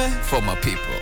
for my people.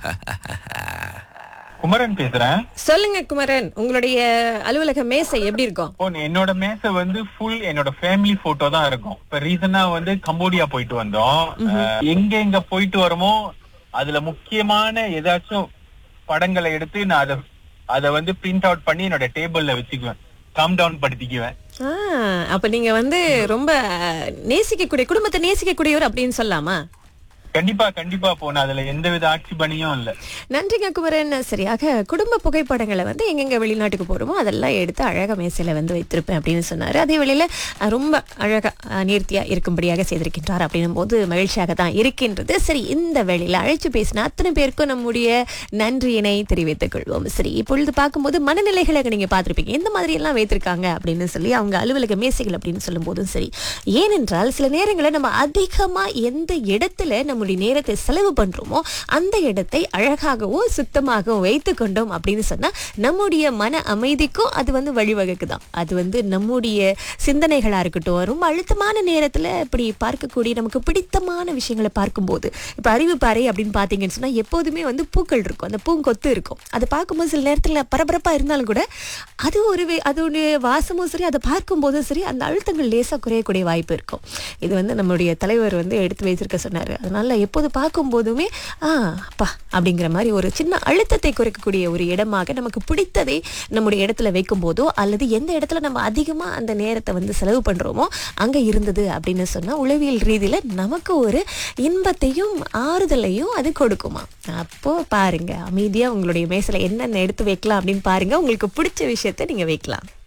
Kumaran பேசுறேன் சொல்லுங்க குமரன் உங்களுடைய அலுவலக மேசை எப்படி இருக்கும் இப்போ என்னோட மேசை வந்து ஃபுல் என்னோட ஃபேமிலி போட்டோ தான் இருக்கும் இப்ப ரீசனா வந்து கம்போடியா போயிட்டு வந்தோம் அஹ், எங்க எங்க போயிட்டு வரோமோ அதுல முக்கியமான ஏதாச்சும் படங்களை எடுத்து நான் அதை அதை வந்து பிரிண்ட் அவுட் பண்ணி என்னோட டேபிள்ல வச்சுக்குவேன் கம் டவுன் படுத்திக்குவேன் ஆ, அப்ப நீங்க வந்து ரொம்ப நேசிக்கக்கூடிய குடும்பத்தை நேசிக்கக்கூடியவர் அப்படின்னு சொல்லலாமா கண்டிப்பா கண்டிப்பா போன அதுல எந்தவித ஆட்சேபனையும் இல்ல நன்றிங்க குமரன் சரியாக குடும்ப புகைப்படங்களை வந்து எங்கெங்க வெளிநாட்டுக்கு போறோமோ அதெல்லாம் எடுத்து அழகா மேசையில வந்து வைத்திருப்பேன் அப்படின்னு சொன்னாரு அதே வேளையில அஹ், ரொம்ப அழகா அஹ், நேர்த்தியா இருக்கும்படியாக செய்திருக்கின்றார் அப்படின்னும் போது மகிழ்ச்சியாக தான் இருக்கின்றது சரி இந்த வேளையில அழைச்சு பேசின அத்தனை பேருக்கும் நம்முடைய நன்றியினை தெரிவித்துக் கொள்வோம் சரி இப்பொழுது பார்க்கும்போது மனநிலைகளை நீங்க பார்த்திருப்பீங்க எந்த மாதிரி எல்லாம் வைத்திருக்காங்க அப்படின்னு சொல்லி அவங்க அலுவலக மேசைகள் அப்படின்னு சொல்லும் போதும் சரி ஏனென்றால் சில நேரங்களில் நம்ம அதிகமா எந்த இடத்துல நம்முடைய நேரத்தை செலவு பண்றோமோ அந்த இடத்தை அழகாகவும் சுத்தமாகவும் வைத்து கொண்டோம் அப்படின்னு சொன்னா நம்முடைய மன அமைதிக்கும் அது வந்து வழிவகுக்குதான் அது வந்து நம்முடைய சிந்தனைகளா இருக்கட்டும் ரொம்ப அழுத்தமான நேரத்துல இப்படி பார்க்கக்கூடிய நமக்கு பிடித்தமான விஷயங்களை பார்க்கும்போது இப்ப அறிவு பாறை அப்படின்னு பாத்தீங்கன்னு சொன்னா எப்போதுமே வந்து பூக்கள் இருக்கும் அந்த பூங்கொத்து இருக்கும் அதை பார்க்கும்போது சில நேரத்துல பரபரப்பா இருந்தாலும் கூட அது ஒரு வே- அதோடைய வாசமும் சரி அதை பார்க்கும்போதும் சரி அந்த அழுத்தங்கள் லேசா குறையக்கூடிய வாய்ப்பு இருக்கும் இது வந்து நம்மளுடைய தலைவர் வந்து எடுத்து வைத்திருக்க சொன்னாரு அதனால எப்போது பார்க்கும்போதுமே ஆ அப்பா அப்படிங்கிற மாதிரி ஒரு சின்ன அழுத்தத்தை குறைக்கக்கூடிய ஒரு இடமாக நமக்கு பிடித்ததை நம்முடைய இடத்துல வைக்கும் போதோ அல்லது எந்த இடத்துல நம்ம அதிகமா அந்த நேரத்தை வந்து செலவு பண்றோமோ அங்க இருந்தது அப்படின்னு சொன்னா உளவியல் ரீதியில நமக்கு ஒரு இன்பத்தையும் ஆறுதலையும் அது கொடுக்குமா அப்போ பாருங்க அமைதியா உங்களுடைய மேசையில என்னென்ன எடுத்து வைக்கலாம் அப்படின்னு பாருங்க உங்களுக்கு பிடிச்ச விஷயத்தை நீங்க வைக்கலாம்